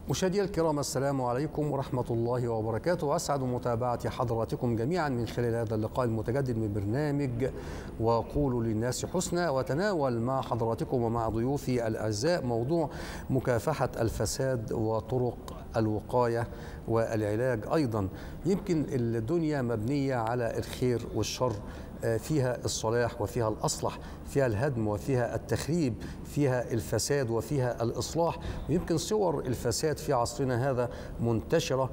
مشاهدي الكرام السلام عليكم ورحمة الله وبركاته أسعد متابعة حضراتكم جميعا من خلال هذا اللقاء المتجدد من برنامج وقولوا للناس حسنى وتناول مع حضراتكم ومع ضيوفي الأعزاء موضوع مكافحة الفساد وطرق الوقاية والعلاج أيضا يمكن الدنيا مبنية على الخير والشر فيها الصلاح وفيها الأصلح فيها الهدم وفيها التخريب فيها الفساد وفيها الإصلاح ويمكن صور الفساد في عصرنا هذا منتشرة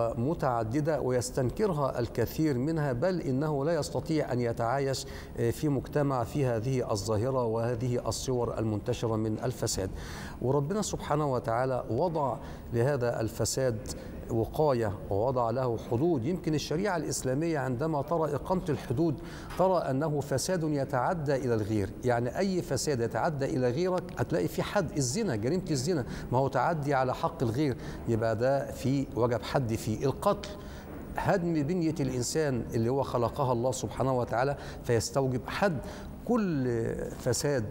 ومتعددة ويستنكرها الكثير منها بل إنه لا يستطيع أن يتعايش في مجتمع في هذه الظاهرة وهذه الصور المنتشرة من الفساد وربنا سبحانه وتعالى وضع لهذا الفساد وقاية ووضع له حدود يمكن الشريعة الإسلامية عندما ترى إقامة الحدود ترى أنه فساد يتعدى إلى الغير يعني أي فساد يتعدى إلى غيرك هتلاقي في حد الزنا جريمة الزنا ما هو تعدي على حق الغير يبقى ده في وجب حد فيه القتل هدم بنية الإنسان اللي هو خلقها الله سبحانه وتعالى فيستوجب حد كل فساد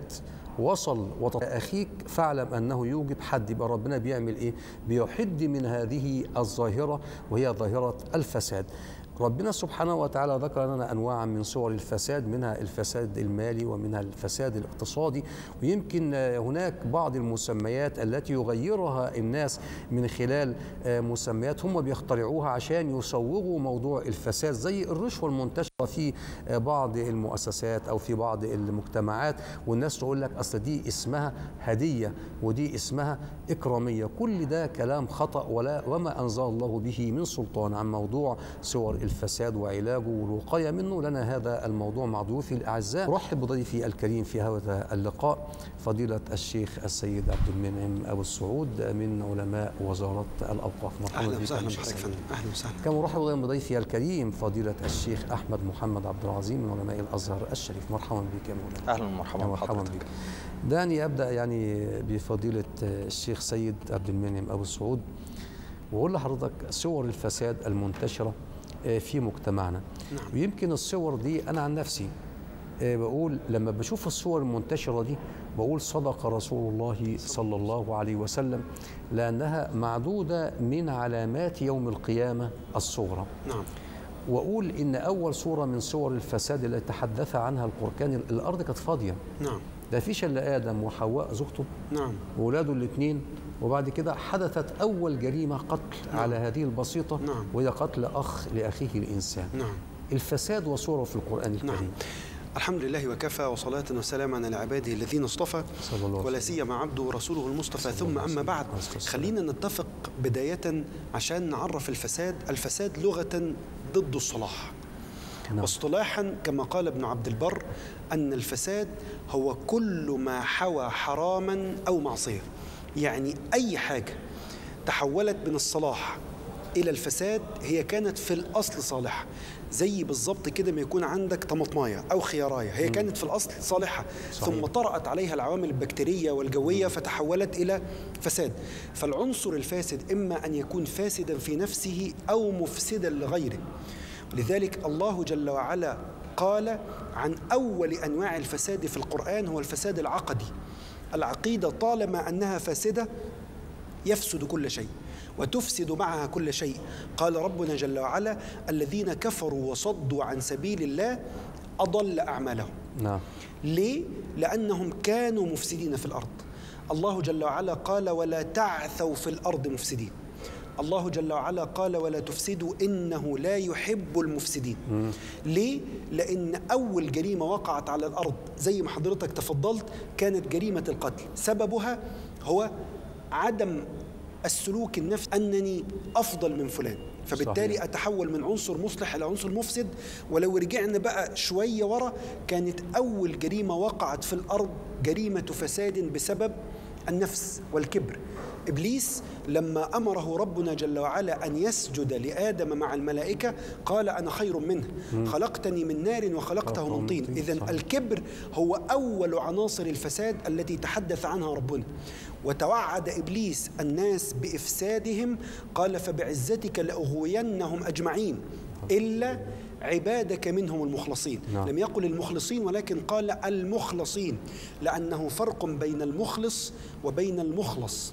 وصل وط... أخيك فاعلم أنه يوجب حد يبقى ربنا بيعمل إيه بيحد من هذه الظاهرة وهي ظاهرة الفساد ربنا سبحانه وتعالى ذكر لنا انواعا من صور الفساد منها الفساد المالي ومنها الفساد الاقتصادي ويمكن هناك بعض المسميات التي يغيرها الناس من خلال مسميات هم بيخترعوها عشان يصوغوا موضوع الفساد زي الرشوه المنتشره في بعض المؤسسات او في بعض المجتمعات والناس تقول لك اصل دي اسمها هديه ودي اسمها اكراميه كل ده كلام خطا ولا وما انزل الله به من سلطان عن موضوع صور الفساد وعلاجه والوقايه منه لنا هذا الموضوع مع ضيوفي الاعزاء ارحب بضيفي الكريم في هذا اللقاء فضيله الشيخ السيد عبد المنعم ابو السعود من علماء وزاره الاوقاف مرحبا اهلا وسهلا بحضرتك اهلا وسهلا كما ارحب ايضا بضيفي الكريم فضيله الشيخ احمد محمد عبد العظيم من علماء الازهر الشريف مرحبا بك يا مولانا اهلا ومرحبا مرحبا بك دعني ابدا يعني بفضيله الشيخ سيد عبد المنعم ابو السعود واقول لحضرتك صور الفساد المنتشره في مجتمعنا نعم. ويمكن الصور دي انا عن نفسي بقول لما بشوف الصور المنتشره دي بقول صدق رسول الله صلى الله عليه وسلم لانها معدوده من علامات يوم القيامه الصغرى نعم واقول ان اول صوره من صور الفساد التي تحدث عنها القران الارض كانت فاضيه نعم ده فيش الا ادم وحواء زوجته نعم واولاده الاثنين وبعد كده حدثت أول جريمة قتل نعم. على هذه البسيطة نعم. وهي قتل أخ لأخيه الإنسان نعم الفساد وصوره في القرآن الكريم نعم. الحمد لله وكفى وصلاة وسلاما على عباده الذين اصطفى صلى الله ولا سيما عبده ورسوله المصطفى ثم أما بعد خلينا نتفق بداية عشان نعرف الفساد الفساد لغة ضد الصلاح نعم. واصطلاحا كما قال ابن عبد البر أن الفساد هو كل ما حوى حراما أو معصية يعني أي حاجة تحولت من الصلاح إلى الفساد هي كانت في الأصل صالحة زي بالظبط كده ما يكون عندك طماطمايه او خيارايه هي كانت في الاصل صالحه صحيح. ثم طرات عليها العوامل البكتيريه والجويه فتحولت الى فساد فالعنصر الفاسد اما ان يكون فاسدا في نفسه او مفسدا لغيره لذلك الله جل وعلا قال عن اول انواع الفساد في القران هو الفساد العقدي العقيده طالما انها فاسده يفسد كل شيء وتفسد معها كل شيء قال ربنا جل وعلا الذين كفروا وصدوا عن سبيل الله اضل اعمالهم نعم ليه لانهم كانوا مفسدين في الارض الله جل وعلا قال ولا تعثوا في الارض مفسدين الله جل وعلا قال ولا تفسدوا انه لا يحب المفسدين مم. ليه لان اول جريمه وقعت على الارض زي ما حضرتك تفضلت كانت جريمه القتل سببها هو عدم السلوك النفسي انني افضل من فلان فبالتالي صحيح. اتحول من عنصر مصلح الى عنصر مفسد ولو رجعنا بقى شويه ورا كانت اول جريمه وقعت في الارض جريمه فساد بسبب النفس والكبر ابليس لما امره ربنا جل وعلا ان يسجد لادم مع الملائكه قال انا خير منه خلقتني من نار وخلقته من طين اذا صحيح. الكبر هو اول عناصر الفساد التي تحدث عنها ربنا وتوعد ابليس الناس بافسادهم قال فبعزتك لاغوينهم اجمعين الا عبادك منهم المخلصين نعم. لم يقل المخلصين ولكن قال المخلصين لأنه فرق بين المخلص وبين المخلص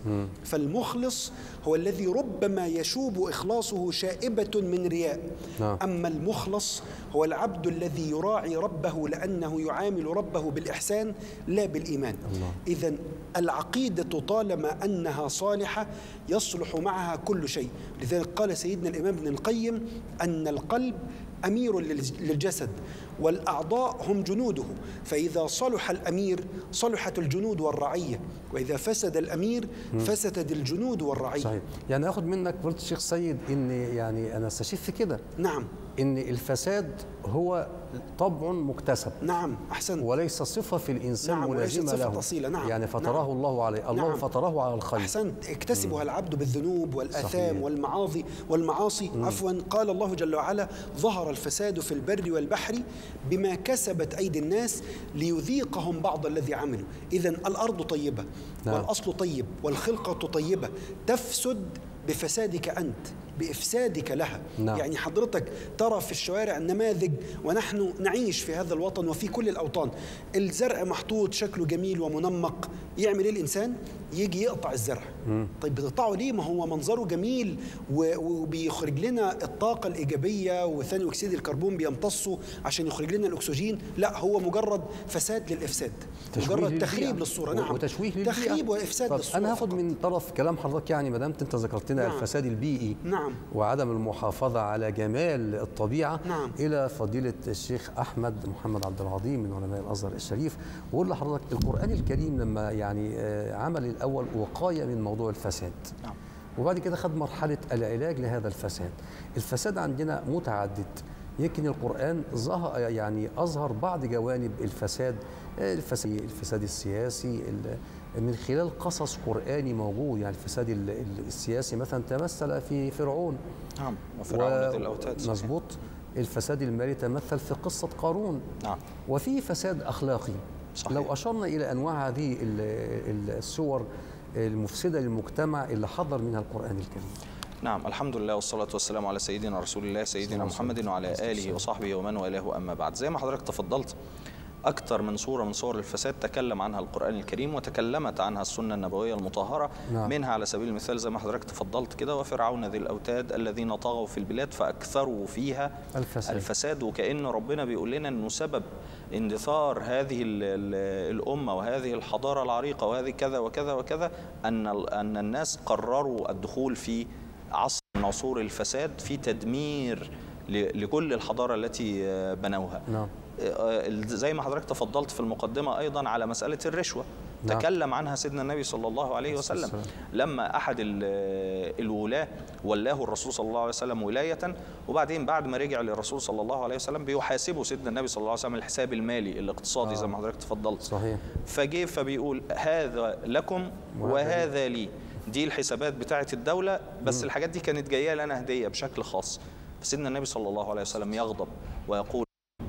فالمخلص هو الذي ربما يشوب إخلاصه شائبة من رياء نعم. أما المخلص هو العبد الذي يراعي ربه لأنه يعامل ربه بالإحسان لا بالإيمان الله. إذا العقيدة طالما أنها صالحة يصلح معها كل شيء لذلك قال سيدنا الإمام ابن القيم أن القلب أمير للج- للجسد والأعضاء هم جنوده فإذا صلح الأمير صلحت الجنود والرعية وإذا فسد الأمير فسدت الجنود والرعية صحيح يعني اخد منك فضيله الشيخ سيد ان يعني انا استشف كده نعم ان الفساد هو طبع مكتسب نعم أحسنت وليس صفه في الانسان نعم، وليست ملازمه صفة له أصيلة، نعم، يعني فطراه نعم. الله عليه الله نعم. فطره على الخير أحسنت اكتسبها العبد بالذنوب والآثام صحيح. والمعاصي والمعاصي عفوا قال الله جل وعلا ظهر الفساد في البر والبحر بما كسبت أيدي الناس ليذيقهم بعض الذي عملوا إذا الأرض طيبة نعم. والأصل طيب والخلقة طيبة تفسد بفسادك أنت بإفسادك لها نعم. يعني حضرتك ترى في الشوارع نماذج ونحن نعيش في هذا الوطن وفي كل الأوطان الزرع محطوط شكله جميل ومنمق يعمل ايه الانسان يجي يقطع الزرع طيب بتقطعه ليه ما هو منظره جميل و- وبيخرج لنا الطاقه الايجابيه وثاني اكسيد الكربون بيمتصه عشان يخرج لنا الاكسجين لا هو مجرد فساد للافساد تشويه مجرد للبيئة. تخريب للصوره و- نعم وتشويه للبيئة تخريب وافساد طب للصوره انا هاخد فقط. من طرف كلام حضرتك يعني ما دام انت ذكرت لنا نعم. الفساد البيئي نعم. وعدم المحافظه على جمال الطبيعه نعم. الى فضيله الشيخ احمد محمد عبد العظيم من علماء الازهر الشريف واقول لحضرتك القران الكريم لما يعني آه، عمل الاول وقايه من موضوع الفساد نعم. وبعد كده خد مرحله العلاج لهذا الفساد الفساد عندنا متعدد يمكن القرآن ظهر يعني أظهر بعض جوانب الفساد الفساد, الفساد السياسي ال- من خلال قصص قرآني موجود يعني الفساد ال- ال- السياسي مثلا تمثل في فرعون نعم وفرعون ذي الاوتاد صحيح. مظبوط الفساد المالي تمثل في قصة قارون نعم وفي فساد أخلاقي صحيح. لو أشرنا إلى أنواع هذه ال- ال- الصور المفسدة للمجتمع اللي حضر منها القرآن الكريم نعم الحمد لله والصلاة والسلام على سيدنا رسول الله سيدنا محمد وعلى آله وصحبه ومن والاه أما بعد زي ما حضرتك تفضلت أكثر من صورة من صور الفساد تكلم عنها القرآن الكريم وتكلمت عنها السنة النبوية المطهرة نعم. منها على سبيل المثال زي ما حضرتك تفضلت كده وفرعون ذي الأوتاد الذين طغوا في البلاد فأكثروا فيها الفساد. الفساد وكأن ربنا بيقول لنا أنه سبب اندثار هذه ال- ال- الأمة وهذه الحضارة العريقة وهذه كذا وكذا وكذا أن ال- أن الناس قرروا الدخول في عصر من عصور الفساد في تدمير ل- لكل الحضارة التي آه، بنوها نعم. آه، زي ما حضرتك تفضلت في المقدمة أيضا على مسألة الرشوة نعم. تكلم عنها سيدنا النبي صلى الله عليه وسلم والسلام. لما أحد ال- الولاة ولاه الرسول صلى الله عليه وسلم ولاية وبعدين بعد ما رجع للرسول صلى الله عليه وسلم بيحاسبه سيدنا النبي صلى الله عليه وسلم الحساب المالي الاقتصادي زي ما حضرتك تفضلت صحيح فجه فبيقول هذا لكم وهذا وهذا لي دي الحسابات بتاعه الدولة بس الحاجات دي كانت جاية لنا هدية بشكل خاص فسيدنا النبي صلى الله عليه وسلم يغضب ويقول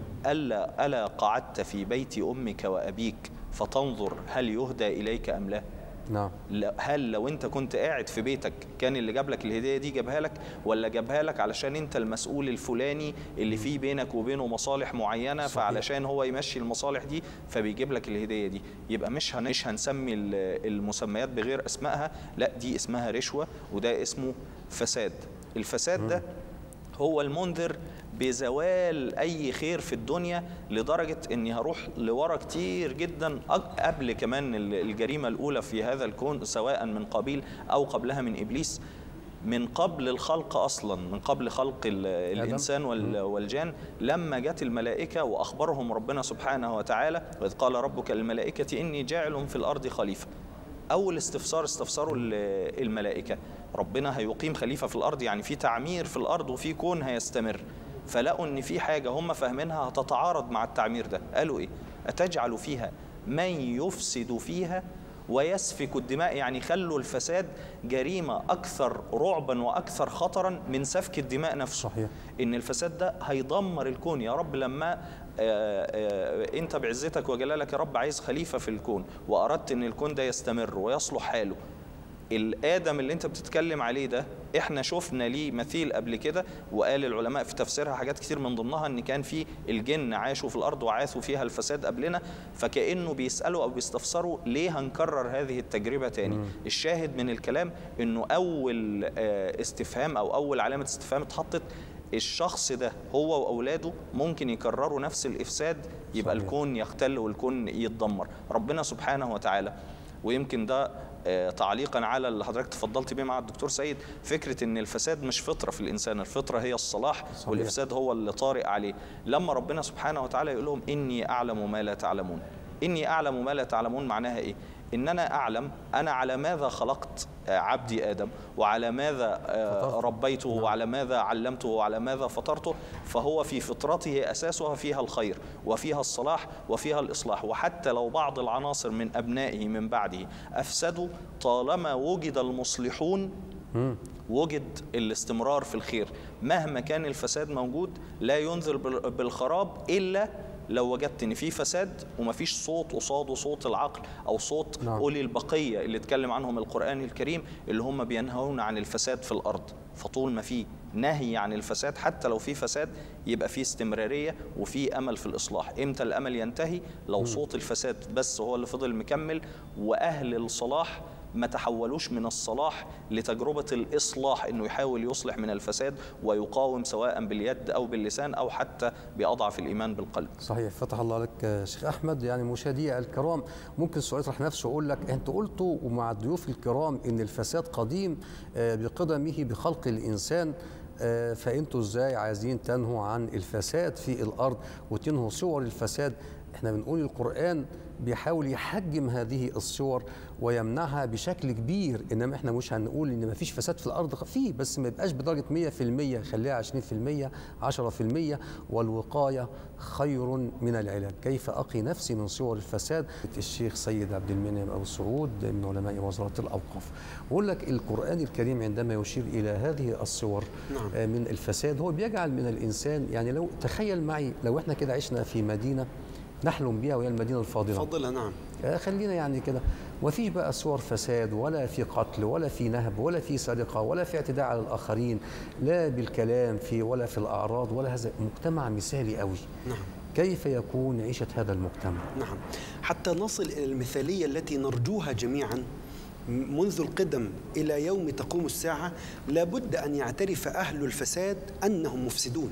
ألا ألا قعدت في بيت أمك وأبيك فتنظر هل يهدى إليك أم لا نعم لا- هل لو انت كنت قاعد في بيتك كان اللي جاب لك الهديه دي جابها لك ولا جابها لك علشان انت المسؤول الفلاني اللي فيه بينك وبينه مصالح معينه صحيح. فعلشان هو يمشي المصالح دي فبيجيب لك الهديه دي يبقى مش هن- مش هنسمي ال- المسميات بغير اسمائها لا دي اسمها رشوه وده اسمه فساد الفساد ده هو المنذر بزوال اي خير في الدنيا لدرجه اني هروح لورا كتير جدا أق- قبل كمان ال- الجريمه الاولى في هذا الكون سواء من قابيل او قبلها من ابليس من قبل الخلق اصلا من قبل خلق ال- الانسان وال- والجان لما جت الملائكه واخبرهم ربنا سبحانه وتعالى واذ قال ربك للملائكه اني جاعل في الارض خليفه اول استفسار استفسروا ال- الملائكه ربنا هيقيم خليفه في الارض يعني في تعمير في الارض وفي كون هيستمر فلقوا ان في حاجه هم فاهمينها هتتعارض مع التعمير ده قالوا ايه اتجعل فيها من يفسد فيها ويسفك الدماء يعني خلوا الفساد جريمه اكثر رعبا واكثر خطرا من سفك الدماء نفسه صحيح. ان الفساد ده هيدمر الكون يا رب لما آه، آه، انت بعزتك وجلالك يا رب عايز خليفه في الكون واردت ان الكون ده يستمر ويصلح حاله الادم اللي انت بتتكلم عليه ده احنا شفنا ليه مثيل قبل كده وقال العلماء في تفسيرها حاجات كتير من ضمنها ان كان في الجن عاشوا في الارض وعاثوا فيها الفساد قبلنا فكانه بيسالوا او بيستفسروا ليه هنكرر هذه التجربه تاني الشاهد من الكلام انه اول آه، استفهام او اول علامه استفهام اتحطت الشخص ده هو واولاده ممكن يكرروا نفس الافساد يبقى صحيح. الكون يختل والكون يتدمر ربنا سبحانه وتعالى ويمكن ده آه، تعليقا على اللي حضرتك تفضلت بيه مع الدكتور سيد فكره ان الفساد مش فطره في الانسان الفطره هي الصلاح صحيح. والافساد هو اللي طارئ عليه لما ربنا سبحانه وتعالى يقول لهم اني اعلم ما لا تعلمون اني اعلم ما لا تعلمون معناها ايه ان انا اعلم انا على ماذا خلقت آه، عبدي ادم وعلى ماذا آه، فطرت. ربيته وعلى ماذا علمته وعلى ماذا فطرته فهو في فطرته اساسها فيها الخير وفيها الصلاح وفيها الاصلاح وحتى لو بعض العناصر من ابنائه من بعده افسدوا طالما وجد المصلحون وجد الاستمرار في الخير مهما كان الفساد موجود لا ينذر بال- بالخراب الا لو وجدت ان في فساد ومفيش صوت قصاده صوت العقل او صوت نعم. اولي البقيه اللي اتكلم عنهم القران الكريم اللي هم بينهون عن الفساد في الارض فطول ما في نهي عن الفساد حتى لو في فساد يبقى في استمراريه وفي امل في الاصلاح امتى الامل ينتهي لو صوت الفساد بس هو اللي فضل مكمل واهل الصلاح ما تحولوش من الصلاح لتجربة الإصلاح إنه يحاول يصلح من الفساد ويقاوم سواء باليد أو باللسان أو حتى بأضعف الإيمان بالقلب صحيح فتح الله عليك آه، شيخ احمد يعني مشاهدي الكرام ممكن السؤال يطرح نفسه ويقول لك انتوا قلتوا ومع الضيوف الكرام ان الفساد قديم آه، بقدمه بخلق الانسان آه، فانتوا ازاي عايزين تنهوا عن الفساد في الارض وتنهوا صور الفساد احنا بنقول القران بيحاول يحجم هذه الصور ويمنعها بشكل كبير انما احنا مش هنقول ان مفيش فساد في الارض فيه بس ما يبقاش بدرجه 100% خليها 20% 10% والوقايه خير من العلاج كيف اقي نفسي من صور الفساد الشيخ سيد عبد المنعم ابو سعود من علماء وزاره الاوقاف بقول لك القران الكريم عندما يشير الى هذه الصور نعم. آه، من الفساد هو بيجعل من الانسان يعني لو تخيل معي لو احنا كده عشنا في مدينه نحلم بها وهي المدينه الفاضله فضلها نعم آه، خلينا يعني كده وفيش بقى صور فساد ولا في قتل ولا في نهب ولا في سرقه ولا في اعتداء على الاخرين لا بالكلام في ولا في الاعراض ولا هذا مجتمع مثالي قوي نعم كيف يكون عيشه هذا المجتمع نعم حتى نصل إلى المثالية التي نرجوها جميعا منذ القدم إلى يوم تقوم الساعة لابد أن يعترف أهل الفساد أنهم مفسدون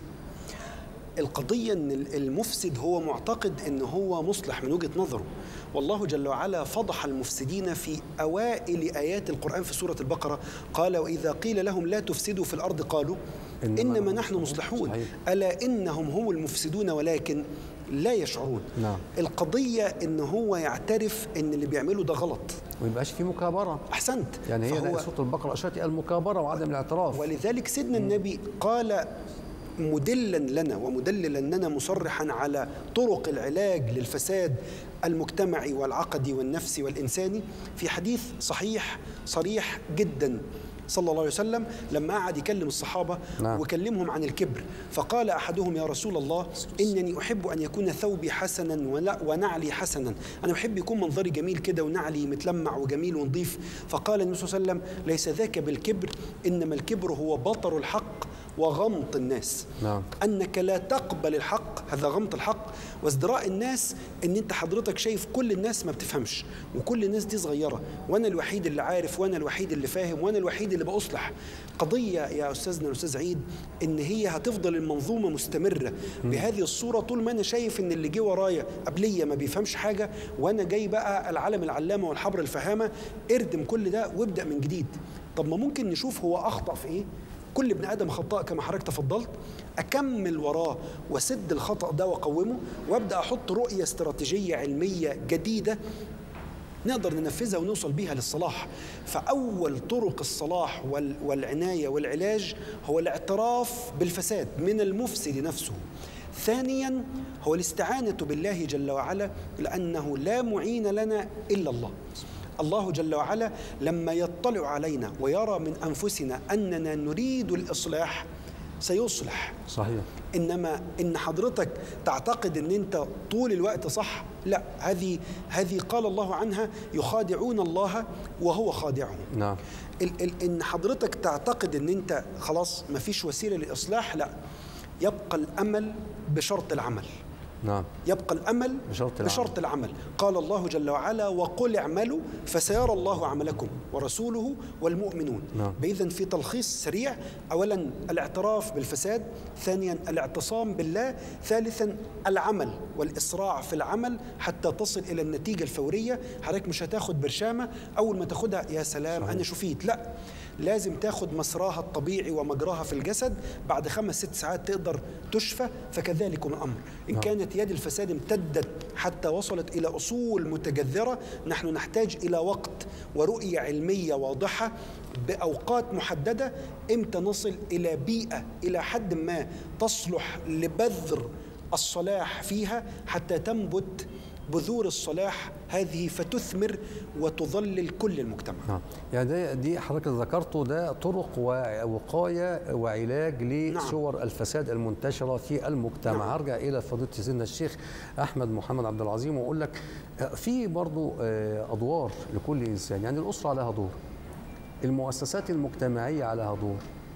القضية أن المفسد هو معتقد أنه هو مصلح من وجهة نظره والله جل وعلا فضح المفسدين في أوائل آيات القرآن في سورة البقرة قال وإذا قيل لهم لا تفسدوا في الأرض قالوا إنما إنما نحن نحن مصلحون صحيح. ألا إنهم هم المفسدون ولكن لا يشعرون نعم. القضية إن هو يعترف إن اللي بيعمله ده غلط وما يبقاش في مكابره أحسنت يعني هي فهو- ده سوره البقره اشارت الى المكابره وعدم الاعتراف ولذلك سيدنا النبي قال مدلا لنا ومدللا لنا مصرحا على طرق العلاج للفساد المجتمعي والعقدي والنفسي والإنساني في حديث صحيح صريح جدا صلى الله عليه وسلم لما قعد يكلم الصحابة نعم. وكلمهم عن الكبر فقال أحدهم يا رسول الله إنني أحب أن يكون ثوبي حسنا ولا- ونعلي حسنا أنا بحب يكون منظري جميل كده ونعلي متلمع وجميل ونظيف فقال النبي صلى الله عليه وسلم ليس ذاك بالكبر إنما الكبر هو بطر الحق وغمط الناس نعم. أنك لا تقبل الحق هذا غمط الحق وازدراء الناس ان انت حضرتك شايف كل الناس ما بتفهمش وكل الناس دي صغيره وانا الوحيد اللي عارف وانا الوحيد اللي فاهم وانا الوحيد اللي بصلح قضيه يا استاذنا الاستاذ عيد ان هي هتفضل المنظومه مستمره بهذه الصوره طول ما انا شايف ان اللي جه ورايا قبليه ما بيفهمش حاجه وانا جاي بقى العالم العلامه والحبر الفهامه اردم كل ده وابدا من جديد طب ما ممكن نشوف هو اخطا في ايه كل ابن ادم خطاء كما حضرتك تفضلت اكمل وراه واسد الخطا ده واقومه وابدا احط رؤيه استراتيجيه علميه جديده نقدر ننفذها ونوصل بيها للصلاح فأول طرق الصلاح وال- والعناية والعلاج هو الاعتراف بالفساد من المفسد نفسه ثانيا هو الاستعانة بالله جل وعلا لأنه لا معين لنا إلا الله الله جل وعلا لما يطلع علينا ويرى من أنفسنا أننا نريد الإصلاح سيصلح صحيح انما ان حضرتك تعتقد ان انت طول الوقت صح لا هذه هذه قال الله عنها يخادعون الله وهو خادعهم نعم ال ال ان حضرتك تعتقد ان انت خلاص ما فيش وسيله للاصلاح لا يبقى الامل بشرط العمل نعم يبقى الامل بشرط العمل. بشرط العمل قال الله جل وعلا وقل اعملوا فسيرى الله عملكم ورسوله والمؤمنون نعم. باذن في تلخيص سريع اولا الاعتراف بالفساد ثانيا الاعتصام بالله ثالثا العمل والاسراع في العمل حتى تصل الى النتيجه الفوريه حضرتك مش هتاخد برشامه اول ما تاخدها يا سلام صحيح. انا شفيت لا لازم تاخد مسراها الطبيعي ومجراها في الجسد بعد خمس ست ساعات تقدر تشفى فكذلك الامر ان نعم. كانت يد الفساد امتدت حتى وصلت الى اصول متجذره نحن نحتاج الى وقت ورؤيه علميه واضحه باوقات محدده امتى نصل الى بيئه الى حد ما تصلح لبذر الصلاح فيها حتى تنبت بذور الصلاح هذه فتثمر وتظلل كل المجتمع نعم يعني ده دي حضرتك ذكرته ده طرق ووقايه وعلاج لصور الفساد المنتشره في المجتمع نعم. هرجع الى فضيله سيدنا الشيخ احمد محمد عبد العظيم واقول لك آه، في برضو آه، ادوار لكل انسان يعني الاسره عليها دور المؤسسات المجتمعيه عليها دور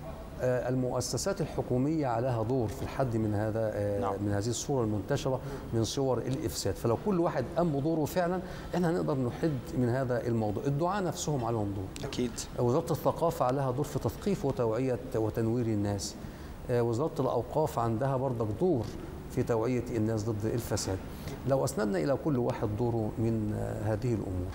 آه، المؤسسات الحكومية عليها دور في الحد من هذا آه، نعم. من هذه الصورة المنتشرة من صور الإفساد فلو كل واحد قام بدوره فعلا احنا هنقدر نحد من هذا الموضوع الدعاء نفسهم عليهم دور اكيد وزارة الثقافة عليها دور في تثقيف وتوعية وتنوير الناس آه، وزارة الأوقاف عندها برضك دور في توعية الناس ضد الفساد لو أسندنا إلى كل واحد دوره من آه، هذه الأمور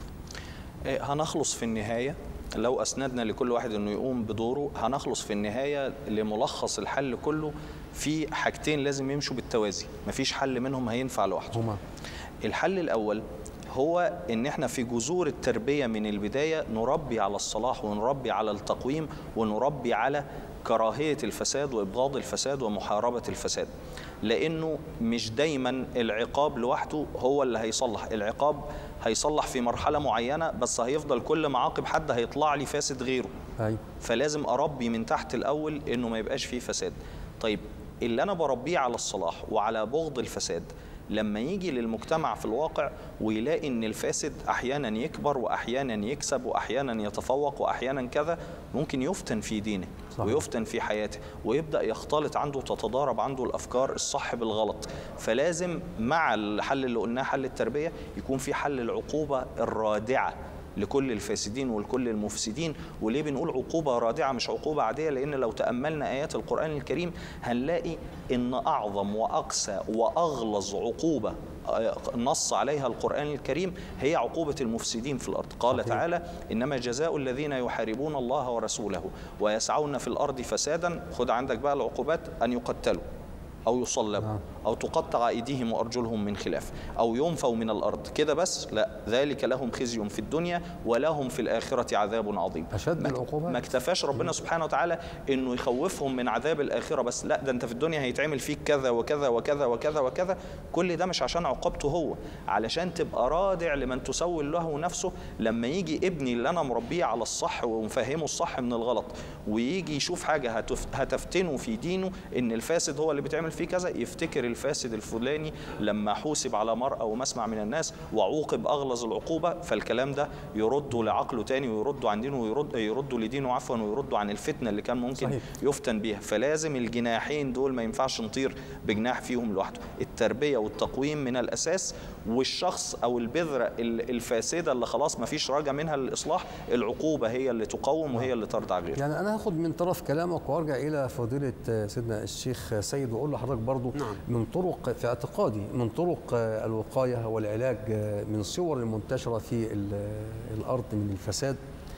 إيه، هنخلص في النهاية لو أسندنا لكل واحد أنه يقوم بدوره هنخلص في النهاية لملخص الحل كله في حاجتين لازم يمشوا بالتوازي مفيش حل منهم هينفع لوحده هما الحل الأول هو ان احنا في جذور التربيه من البدايه نربي على الصلاح ونربي على التقويم ونربي على كراهيه الفساد وابغاض الفساد ومحاربه الفساد لانه مش دايما العقاب لوحده هو اللي هيصلح العقاب هيصلح في مرحله معينه بس هيفضل كل ما عاقب حد هيطلع لي فاسد غيره أيوة فلازم اربي من تحت الاول انه ما يبقاش فيه فساد طيب اللي انا بربيه على الصلاح وعلى بغض الفساد لما يجي للمجتمع في الواقع ويلاقي ان الفاسد احيانا يكبر واحيانا يكسب واحيانا يتفوق واحيانا كذا ممكن يفتن في دينه صحيح. ويفتن في حياته ويبدا يختلط عنده تتضارب عنده الافكار الصح بالغلط فلازم مع الحل اللي قلناه حل التربيه يكون في حل العقوبه الرادعه لكل الفاسدين ولكل المفسدين وليه بنقول عقوبة رادعة مش عقوبة عادية لأن لو تأملنا آيات القرآن الكريم هنلاقي إن أعظم وأقسى وأغلظ عقوبة آه، نص عليها القرآن الكريم هي عقوبة المفسدين في الأرض قال صحيح. تعالى إنما جزاء الذين يحاربون الله ورسوله ويسعون في الأرض فسادا خد عندك بقى العقوبات أن يقتلوا أو يصلبوا نعم. أو تقطع أيديهم وأرجلهم من خلاف أو ينفوا من الأرض كده بس لا ذلك لهم خزي في الدنيا ولهم في الآخرة عذاب عظيم أشد ما- العقوبات. ما اكتفاش ربنا سبحانه وتعالى انه يخوفهم من عذاب الاخره بس لا ده انت في الدنيا هيتعمل فيك كذا وكذا وكذا وكذا وكذا كل ده مش عشان عقوبته هو علشان تبقى رادع لمن تسول له نفسه لما يجي ابني اللي انا مربيه على الصح ومفهمه الصح من الغلط ويجي يشوف حاجه هتف- هتفتنه في دينه ان الفاسد هو اللي بيتعمل فيه كذا يفتكر الفاسد الفلاني لما حوسب على مرأى ومسمع من الناس وعوقب اغلظ العقوبه فالكلام ده يرده لعقله تاني ويرده عن دينه ويرد يرده لدينه عفوا ويرده عن الفتنه اللي كان ممكن صحيح. يفتن بيها فلازم الجناحين دول ما ينفعش نطير بجناح فيهم لوحده التربيه والتقويم من الاساس والشخص او البذره ال- الفاسده اللي خلاص ما فيش رجا منها للاصلاح العقوبه هي اللي تقوم وهي اللي ترضع غيرها يعني انا هاخد من طرف كلامك وارجع الى فضيله سيدنا الشيخ سيد واقول لحضرتك برضو نعم. من طرق في اعتقادي من طرق الوقايه والعلاج من صور المنتشره في ال- الارض من الفساد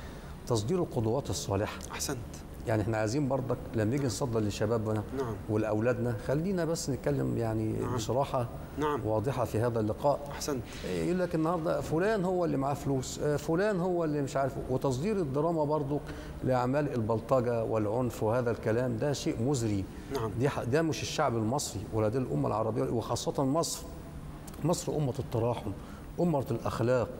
تصدير القدوات الصالحه احسنت يعني احنا عايزين برضك لما نيجي نصدر لشبابنا نعم. ولاولادنا خلينا بس نتكلم يعني نعم. بصراحه نعم. واضحه في هذا اللقاء احسنت يقول لك النهارده فلان هو اللي معاه فلوس آه، فلان هو اللي مش عارف وتصدير الدراما برضو لاعمال البلطجه والعنف وهذا الكلام ده شيء مزري نعم. دي ح- ده مش الشعب المصري ولا دي الامه العربيه وخاصه مصر مصر امه التراحم امه الاخلاق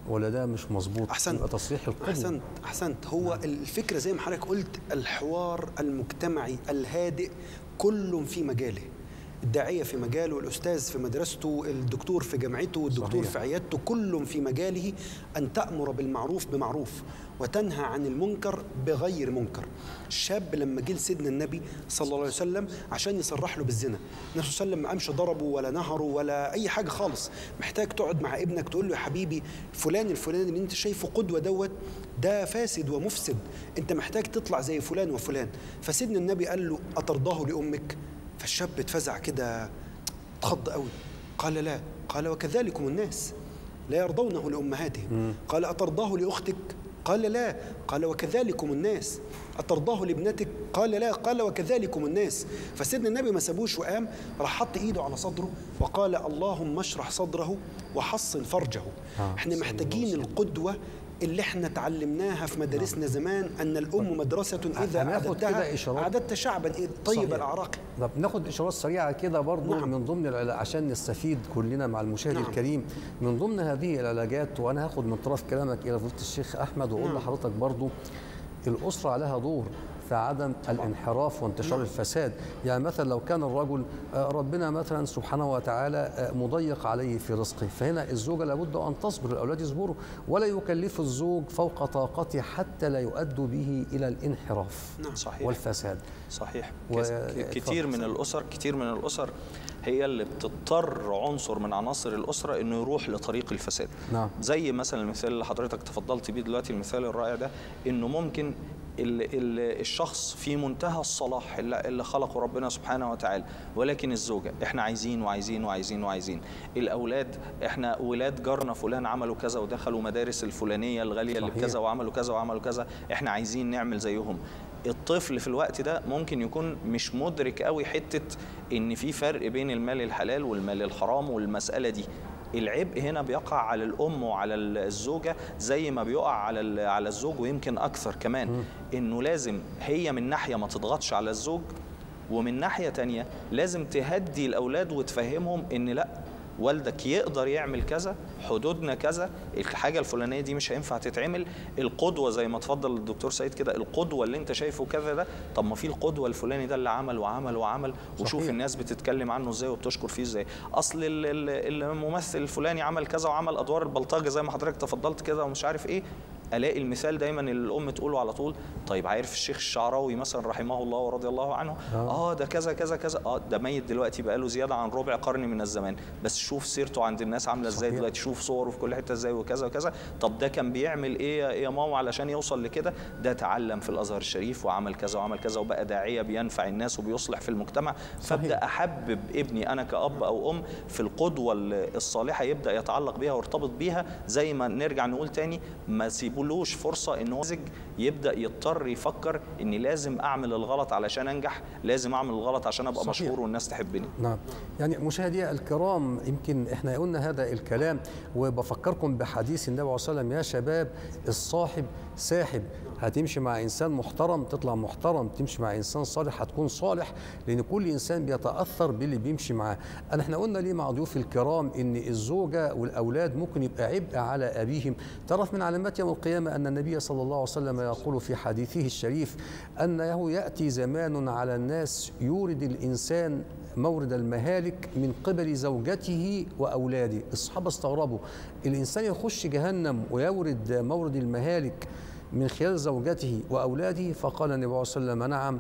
ولا ده مش مظبوط احسنت يبقى تصريح القدوه احسنت احسنت هو الفكره زي ما حضرتك قلت الحوار المجتمعي الهادئ كل في مجاله الداعيه في مجاله الاستاذ في مدرسته الدكتور في جامعته الدكتور صحيح. في عيادته كل في مجاله ان تامر بالمعروف بمعروف وتنهى عن المنكر بغير منكر الشاب لما جه لسيدنا النبي صلى الله عليه وسلم عشان يصرح له بالزنا النبي صلى الله عليه وسلم ما قامش ضربه ولا نهره ولا اي حاجه خالص محتاج تقعد مع ابنك تقول له يا حبيبي فلان الفلاني اللي انت شايفه قدوه دوت ده فاسد ومفسد انت محتاج تطلع زي فلان وفلان فسيدنا النبي قال له اترضاه لامك فالشاب اتفزع كده اتخض قوي قال لا قال وكذلكم الناس لا يرضونه لامهاتهم قال اترضاه لاختك قال لا قال وكذلكم الناس أترضاه لابنتك قال لا قال وكذلكم الناس فسيدنا النبي ما سابوش وقام راح حط ايده على صدره وقال اللهم اشرح صدره وحصن فرجه آه، احنا صلى محتاجين الله عليه القدوة اللي احنا اتعلمناها في مدارسنا زمان ان الام مدرسه اذا هناخد كده اعددتها إشارات. اعددت شعبا إيه طيب صحيح. الاعراق طب ناخد اشارات سريعه كده برضو نعم. من ضمن العلا- عشان نستفيد كلنا مع المشاهد نعم. الكريم من ضمن هذه العلاجات وانا هاخد من طرف كلامك الى فضيله الشيخ احمد واقول نعم. لحضرتك برضو الاسره عليها دور في عدم الانحراف وانتشار الفساد يعني مثلا لو كان الرجل آه، ربنا مثلا سبحانه وتعالى آه، مضيق عليه في رزقه فهنا الزوجة لابد أن تصبر الأولاد يصبروا ولا يكلف الزوج فوق طاقته حتى لا يؤدوا به إلى الانحراف نعم. صحيح والفساد صحيح و- ك- كتير اتفضل. من الاسر كتير من الاسر هي اللي بتضطر عنصر من عناصر الاسره انه يروح لطريق الفساد نعم. زي مثلا المثال اللي حضرتك تفضلت بيه دلوقتي المثال الرائع ده انه ممكن ال ال الشخص في منتهى الصلاح اللي, اللي خلقه ربنا سبحانه وتعالى ولكن الزوجه احنا عايزين وعايزين وعايزين وعايزين الاولاد احنا ولاد جارنا فلان عملوا كذا ودخلوا مدارس الفلانيه الغاليه اللي صحيح. بكذا وعملوا كذا وعملوا كذا احنا عايزين نعمل زيهم الطفل في الوقت ده ممكن يكون مش مدرك قوي حته ان في فرق بين المال الحلال والمال الحرام والمساله دي العبء هنا بيقع على الام وعلى الزوجه زي ما بيقع على ال- على الزوج ويمكن اكثر كمان انه لازم هي من ناحيه ما تضغطش على الزوج ومن ناحيه تانية لازم تهدي الاولاد وتفهمهم ان لا والدك يقدر يعمل كذا حدودنا كذا الحاجه الفلانيه دي مش هينفع تتعمل القدوه زي ما اتفضل الدكتور سعيد كده القدوه اللي انت شايفه كذا ده طب ما في القدوه الفلاني ده اللي عمل وعمل وعمل وشوف صحيح. الناس بتتكلم عنه ازاي وبتشكر فيه ازاي اصل ال- ال- الممثل الفلاني عمل كذا وعمل ادوار البلطجه زي ما حضرتك تفضلت كده ومش عارف ايه الاقي المثال دايما اللي الام تقوله على طول طيب عارف الشيخ الشعراوي مثلا رحمه الله ورضي الله عنه اه ده كذا كذا كذا اه ده ميت دلوقتي بقاله زياده عن ربع قرن من الزمان بس شوف سيرته عند الناس عامله ازاي صحيح. دلوقتي شوف صوره في كل حته ازاي وكذا وكذا طب ده كان بيعمل ايه يا- يا ماما علشان يوصل لكده ده تعلم في الازهر الشريف وعمل كذا وعمل كذا وبقى داعيه بينفع الناس وبيصلح في المجتمع فابدا احبب ابني انا كاب او ام في القدوه ال- الصالحه يبدا يتعلق بيها ويرتبط بيها زي ما نرجع نقول تاني ما سيبولوش فرصه ان هو يزج يبدا يضطر يفكر اني لازم اعمل الغلط علشان انجح لازم اعمل الغلط عشان ابقى صحيح. مشهور والناس تحبني نعم يعني مشاهدي الكرام يمكن احنا قلنا هذا الكلام وبفكركم بحديث النبي عليه الصلاه والسلام يا شباب الصاحب ساحب هتمشي مع انسان محترم تطلع محترم تمشي مع انسان صالح هتكون صالح لان كل انسان بيتاثر باللي بيمشي معاه انا احنا قلنا ليه مع ضيوف الكرام ان الزوجه والاولاد ممكن يبقى عبء على ابيهم تعرف من علامات يوم القيامه ان النبي صلى الله عليه وسلم يقول في حديثه الشريف انه ياتي زمان على الناس يورد الانسان مورد المهالك من قبل زوجته واولاده الصحابه استغربوا الانسان يخش جهنم ويورد مورد المهالك من خلال زوجته واولاده فقال النبي صلى الله عليه وسلم نعم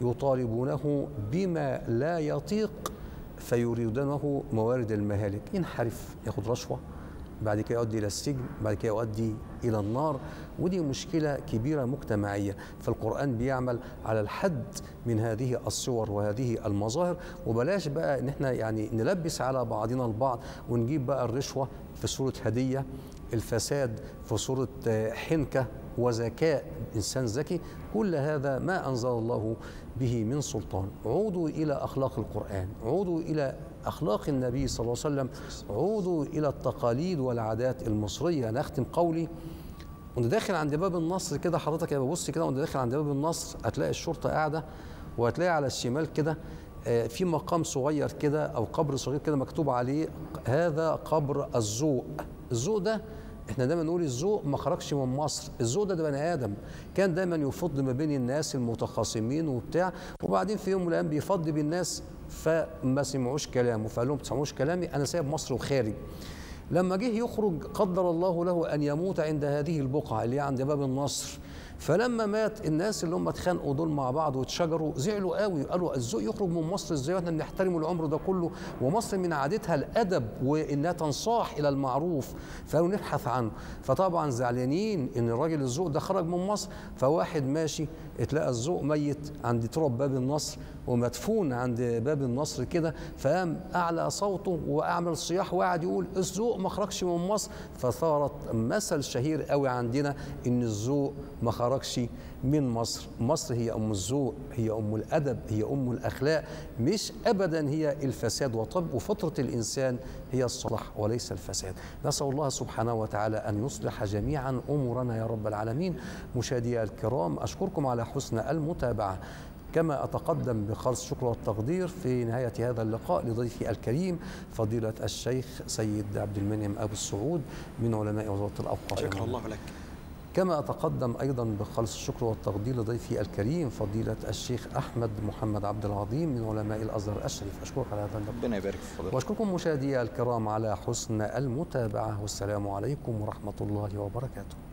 يطالبونه بما لا يطيق فيريدونه موارد المهالك ينحرف ياخد رشوه بعد كده يؤدي الى السجن بعد كده يؤدي الى النار ودي مشكله كبيره مجتمعيه فالقران بيعمل على الحد من هذه الصور وهذه المظاهر وبلاش بقى ان احنا يعني نلبس على بعضنا البعض ونجيب بقى الرشوه في صوره هديه الفساد في صوره آه، حنكه وذكاء انسان ذكي كل هذا ما انزل الله به من سلطان عودوا الى اخلاق القران عودوا الى اخلاق النبي صلى الله عليه وسلم عودوا الى التقاليد والعادات المصريه نختم قولي وانت داخل عند باب النصر كده حضرتك يا ببص كده وانت داخل عند باب النصر هتلاقي الشرطه قاعده وهتلاقي على الشمال كده آه، في مقام صغير كده او قبر صغير كده مكتوب عليه هذا قبر الذوق الذوق ده احنا دايما نقول الذوق ما خرجش من مصر الذوق ده, ده بني ادم كان دايما يفض ما بين الناس المتخاصمين وبتاع وبعدين في يوم من الايام بيفض بالناس فما سمعوش كلامه فقال لهم ما تسمعوش كلامي انا سايب مصر وخارج لما جه يخرج قدر الله له ان يموت عند هذه البقعه اللي هي عند باب النصر فلما مات الناس اللي هم اتخانقوا دول مع بعض واتشجروا زعلوا قوي قالوا الذوق يخرج من مصر ازاي واحنا بنحترم العمر ده كله ومصر من عادتها الادب وانها تنصاح الى المعروف فقالوا نبحث عنه فطبعا زعلانين ان الراجل الذوق ده خرج من مصر فواحد ماشي اتلقى الذوق ميت عند تراب باب النصر ومدفون عند باب النصر كده فقام اعلى صوته واعمل صياح وقعد يقول الذوق ما خرجش من مصر فصارت مثل شهير قوي عندنا ان الذوق ما خرجش من مصر مصر هي ام الذوق هي ام الادب هي ام الاخلاق مش ابدا هي الفساد وطب وفطره الانسان هي الصلاح وليس الفساد نسال الله سبحانه وتعالى ان يصلح جميعا امورنا يا رب العالمين مشاهدي الكرام اشكركم على حسن المتابعه كما أتقدم بخالص الشكر والتقدير في نهاية هذا اللقاء لضيفي الكريم فضيلة الشيخ سيد عبد المنعم أبو السعود من علماء وزارة الأوقاف شكر الله لك كما أتقدم أيضا بخالص الشكر والتقدير لضيفي الكريم فضيلة الشيخ أحمد محمد عبد العظيم من علماء الأزهر الشريف أشكرك على هذا اللقاء ربنا يبارك في فضلك وأشكركم مشاهدي الكرام على حسن المتابعة والسلام عليكم ورحمة الله وبركاته